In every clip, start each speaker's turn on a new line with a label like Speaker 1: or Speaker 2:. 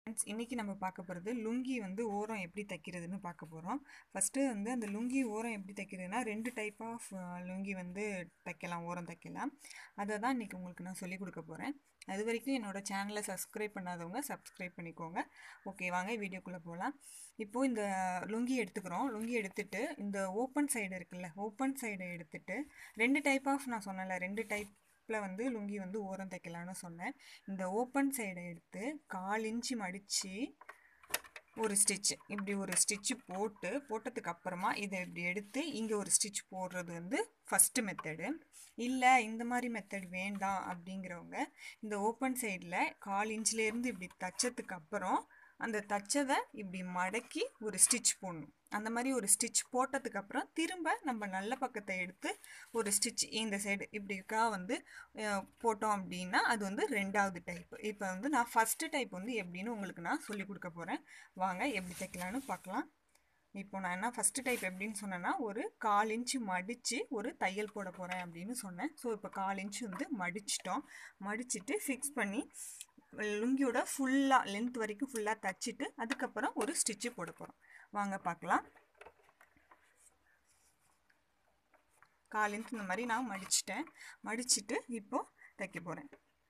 Speaker 1: friends இன்றைக்கி நம்ம பார்க்க போகிறது லுங்கி வந்து ஓரம் எப்படி தைக்கிறதுன்னு பார்க்க போகிறோம் ஃபஸ்ட்டு வந்து அந்த லுங்கி ஓரம் எப்படி தைக்கிறதுனா ரெண்டு டைப் ஆஃப் லுங்கி வந்து தைக்கலாம் ஓரம் தைக்கலாம் அதை தான் இன்றைக்கி உங்களுக்கு நான் சொல்லிக் கொடுக்க போகிறேன் அது வரைக்கும் என்னோடய சேனலை சப்ஸ்கிரைப் பண்ணாதவங்க சப்ஸ்கிரைப் பண்ணிக்கோங்க ஓகே வாங்க வீடியோக்குள்ளே போகலாம் இப்போது இந்த லுங்கி எடுத்துக்கிறோம் லுங்கி எடுத்துட்டு இந்த ஓப்பன் சைடு இருக்குல்ல ஓப்பன் சைடை எடுத்துட்டு ரெண்டு டைப் ஆஃப் நான் சொன்னல ரெண்டு டைப் டைப்பில் வந்து லுங்கி வந்து ஓரம் தைக்கலான்னு சொன்னேன் இந்த ஓப்பன் சைடை எடுத்து கால் இன்ச்சு மடித்து ஒரு ஸ்டிச்சு இப்படி ஒரு ஸ்டிச்சு போட்டு போட்டதுக்கு அப்புறமா இதை இப்படி எடுத்து இங்கே ஒரு ஸ்டிச் போடுறது வந்து ஃபஸ்ட்டு மெத்தடு இல்லை இந்த மாதிரி மெத்தட் வேண்டாம் அப்படிங்கிறவங்க இந்த ஓப்பன் சைடில் கால் இன்ச்லேருந்து இப்படி தைச்சதுக்கு அப்புறம் அந்த தச்சதை இப்படி மடக்கி ஒரு ஸ்டிச் போடணும் அந்த மாதிரி ஒரு ஸ்டிச் போட்டதுக்கப்புறம் திரும்ப நம்ம நல்ல பக்கத்தை எடுத்து ஒரு ஸ்டிச் இந்த சைடு இப்படிக்கா வந்து போட்டோம் அப்படின்னா அது வந்து ரெண்டாவது டைப் இப்போ வந்து நான் ஃபஸ்ட்டு டைப் வந்து எப்படின்னு உங்களுக்கு நான் சொல்லி கொடுக்க போகிறேன் வாங்க எப்படி தைக்கலான்னு பார்க்கலாம் இப்போ நான் என்ன ஃபஸ்ட்டு டைப் எப்படின்னு சொன்னேன்னா ஒரு கால் இன்ச்சு மடித்து ஒரு தையல் போட போகிறேன் அப்படின்னு சொன்னேன் ஸோ இப்போ கால் இன்ச்சு வந்து மடிச்சிட்டோம் மடிச்சுட்டு ஃபிக்ஸ் பண்ணி லுங்கியோட ஃபுல்லாக லென்த் வரைக்கும் ஃபுல்லாக தைச்சிட்டு அதுக்கப்புறம் ஒரு ஸ்டிச்சு போட போகிறோம் வாங்க பார்க்கலாம் கால் இன்ச் இந்த மாதிரி நான் மடிச்சிட்டேன் மடிச்சுட்டு இப்போது தைக்க போகிறேன்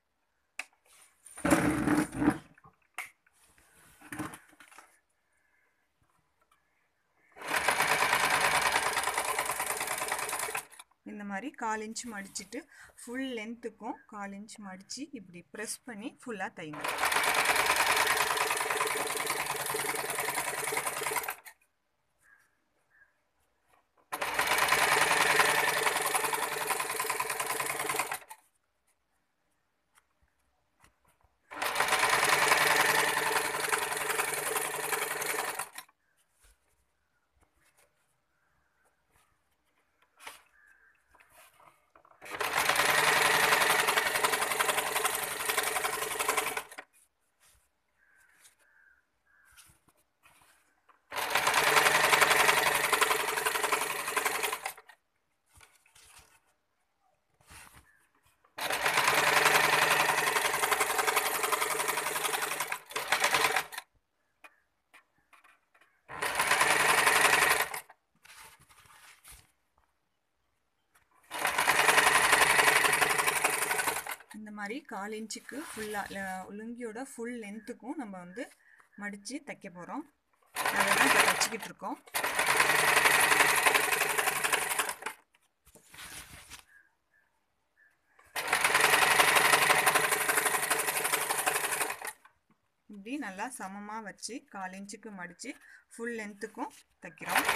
Speaker 1: இந்த மாதிரி கால் இன்ச் மடிச்சுட்டு ஃபுல் லென்த்துக்கும் கால் இன்ச் மடித்து இப்படி ப்ரெஸ் பண்ணி ஃபுல்லாக தைங்க இந்த மாதிரி கால் இன்ச்சுக்கு ஃபுல்லாக லுங்கியோட ஃபுல் லென்த்துக்கும் நம்ம வந்து மடித்து தைக்க போகிறோம் அதை தான் இப்போ தைச்சிக்கிட்டு இருக்கோம் இப்படி நல்லா சமமாக வச்சு கால் இன்ச்சுக்கு மடித்து ஃபுல் லென்த்துக்கும் தைக்கிறோம்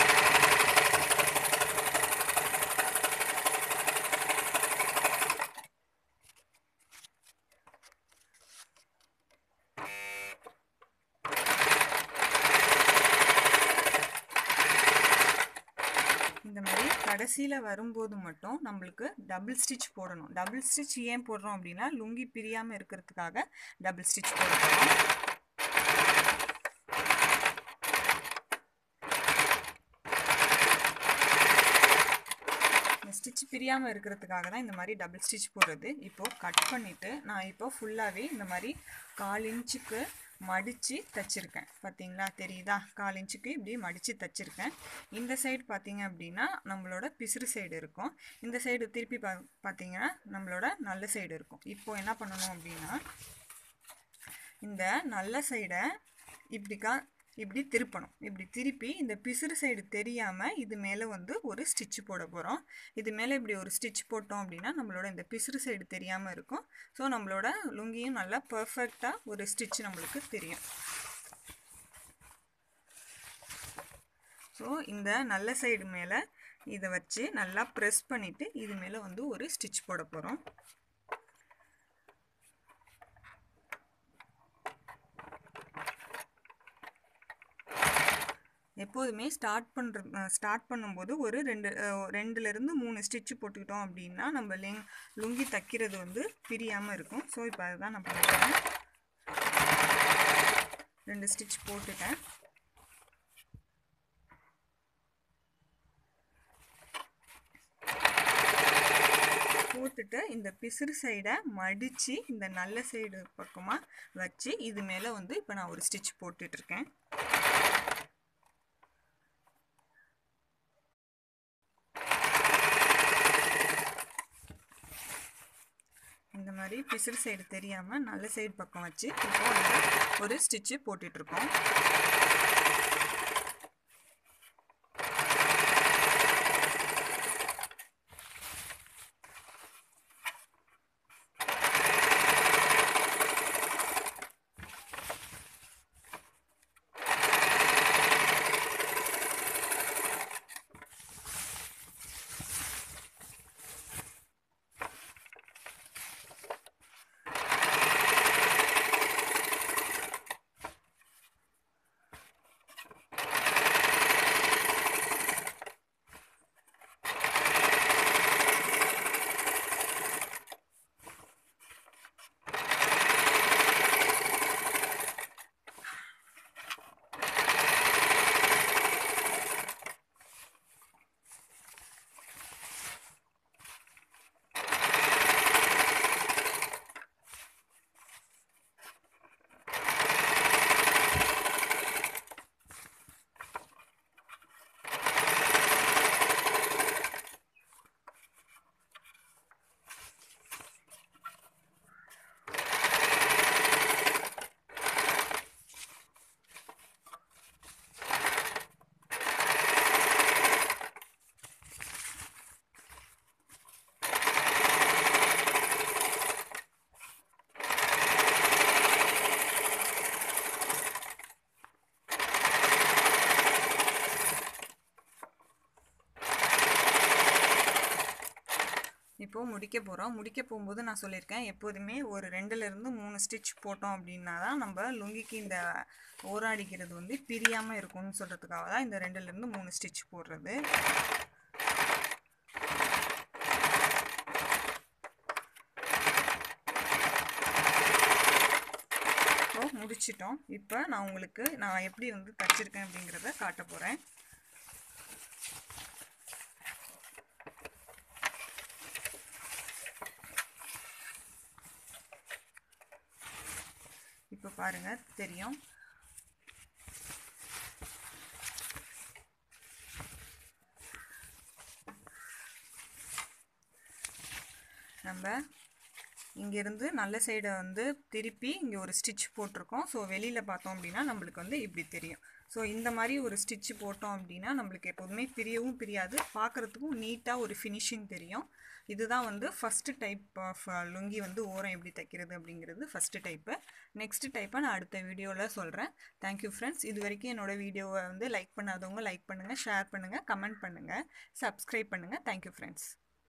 Speaker 1: இந்த மாதிரி கடைசியில் வரும்போது மட்டும் நம்மளுக்கு டபுள் ஸ்டிச் போடணும் டபுள் ஸ்டிச் ஏன் போடுறோம் அப்படின்னா லுங்கி பிரியாமல் இருக்கிறதுக்காக டபுள் ஸ்டிச் போடுறோம் இந்த ஸ்டிச் பிரியாமல் இருக்கிறதுக்காக தான் இந்த மாதிரி டபுள் ஸ்டிச் போடுறது இப்போது கட் பண்ணிவிட்டு நான் இப்போ ஃபுல்லாகவே இந்த மாதிரி கால் இன்ச்சுக்கு மடித்து தைச்சிருக்கேன் பார்த்தீங்களா தெரியுதா கால் இன்ச்சுக்கு இப்படி மடித்து தைச்சிருக்கேன் இந்த சைடு பார்த்தீங்க அப்படின்னா நம்மளோட பிசுறு சைடு இருக்கும் இந்த சைடு திருப்பி பா பார்த்தீங்கன்னா நம்மளோட நல்ல சைடு இருக்கும் இப்போது என்ன பண்ணணும் அப்படின்னா இந்த நல்ல சைடை இப்படிக்கா இப்படி திருப்பணும் இப்படி திருப்பி இந்த பிசுறு சைடு தெரியாமல் இது மேலே வந்து ஒரு ஸ்டிச் போட போகிறோம் இது மேலே இப்படி ஒரு ஸ்டிச் போட்டோம் அப்படின்னா நம்மளோட இந்த பிசுறு சைடு தெரியாமல் இருக்கும் ஸோ நம்மளோட லுங்கியும் நல்லா பர்ஃபெக்டாக ஒரு ஸ்டிச் நம்மளுக்கு தெரியும் ஸோ இந்த நல்ல சைடு மேலே இதை வச்சு நல்லா ப்ரெஸ் பண்ணிவிட்டு இது மேலே வந்து ஒரு ஸ்டிச் போட போகிறோம் எப்போதுமே ஸ்டார்ட் பண்ணுற ஸ்டார்ட் பண்ணும்போது ஒரு ரெண்டு ரெண்டுலேருந்து மூணு ஸ்டிச்சு போட்டுக்கிட்டோம் அப்படின்னா நம்ம லெங் லுங்கி தைக்கிறது வந்து பிரியாமல் இருக்கும் ஸோ இப்போ அதுதான் நான் பண்ணுறேன் ரெண்டு ஸ்டிச் போட்டுட்டேன் போட்டுட்டு எடுத்துட்டு இந்த பிசுறு சைடை மடித்து இந்த நல்ல சைடு பக்கமாக வச்சு இது மேலே வந்து இப்போ நான் ஒரு ஸ்டிச் போட்டுட்ருக்கேன் இந்த மாதிரி பிசுறு சைடு தெரியாமல் நல்ல சைடு பக்கம் வச்சு இப்போ வந்து ஒரு ஸ்டிச்சு போட்டுட்ருக்கோம் இப்போது முடிக்க போகிறோம் முடிக்க போகும்போது நான் சொல்லியிருக்கேன் எப்போதுமே ஒரு ரெண்டுலேருந்து மூணு ஸ்டிச் போட்டோம் அப்படின்னா தான் நம்ம லுங்கிக்கு இந்த ஓராடிக்கிறது வந்து பிரியாமல் இருக்கும்னு சொல்கிறதுக்காக தான் இந்த ரெண்டுலேருந்து மூணு ஸ்டிச் போடுறது ஸோ முடிச்சிட்டோம் இப்போ நான் உங்களுக்கு நான் எப்படி வந்து தச்சிருக்கேன் அப்படிங்கிறத காட்ட போகிறேன் இப்போ பாருங்கள் தெரியும் நம்ம இங்கேருந்து நல்ல சைடை வந்து திருப்பி இங்கே ஒரு ஸ்டிச் போட்டிருக்கோம் ஸோ வெளியில் பார்த்தோம் அப்படின்னா நம்மளுக்கு வந்து இப்படி தெரியும் ஸோ இந்த மாதிரி ஒரு ஸ்டிச் போட்டோம் அப்படின்னா நம்மளுக்கு எப்போதுமே பிரியவும் பிரியாது பார்க்குறதுக்கும் நீட்டாக ஒரு ஃபினிஷிங் தெரியும் இதுதான் வந்து ஃபஸ்ட்டு டைப் ஆஃப் லுங்கி வந்து ஓரம் எப்படி தைக்கிறது அப்படிங்கிறது ஃபஸ்ட்டு டைப்பு நெக்ஸ்ட்டு டைப்பை நான் அடுத்த வீடியோவில் சொல்கிறேன் தேங்க்யூ ஃப்ரெண்ட்ஸ் இது வரைக்கும் என்னோடய வீடியோவை வந்து லைக் பண்ணாதவங்க லைக் பண்ணுங்கள் ஷேர் பண்ணுங்கள் கமெண்ட் பண்ணுங்கள் சப்ஸ்கிரைப் பண்ணுங்கள் தேங்க்யூ ஃப்ரெண்ட்ஸ்